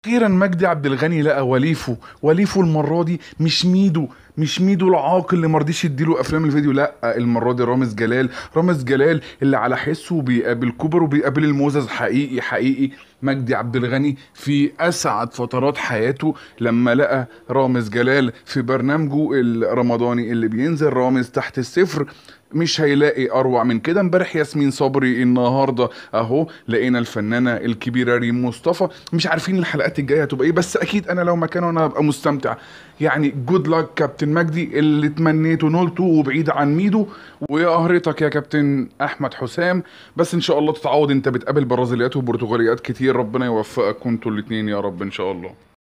اخيرا مجدي عبد الغني لقى وليفه وليفه المره دي مش ميدو مش ميدو العاق اللي مرضيش يديله افلام الفيديو لا المره دي رامز جلال رامز جلال اللي على حسه بيقابل كوبر وبيقابل الموزز حقيقي حقيقي مجدي عبد الغني في اسعد فترات حياته لما لقى رامز جلال في برنامجه الرمضاني اللي بينزل رامز تحت الصفر مش هيلاقي اروع من كده امبارح ياسمين صبري النهارده اهو لقينا الفنانه الكبيره ريم مصطفى مش عارفين الحلقات الجايه هتبقى ايه بس اكيد انا لو مكانه انا هبقى مستمتع يعني جود لاك كابتن مجدي اللي تمنيته نولته وبعيد عن ميدو ويا قهرتك يا كابتن احمد حسام بس ان شاء الله تتعوض انت بتقابل برازيليات وبرتغاليات كتير ربنا يوفقك انتوا الاتنين يا رب ان شاء الله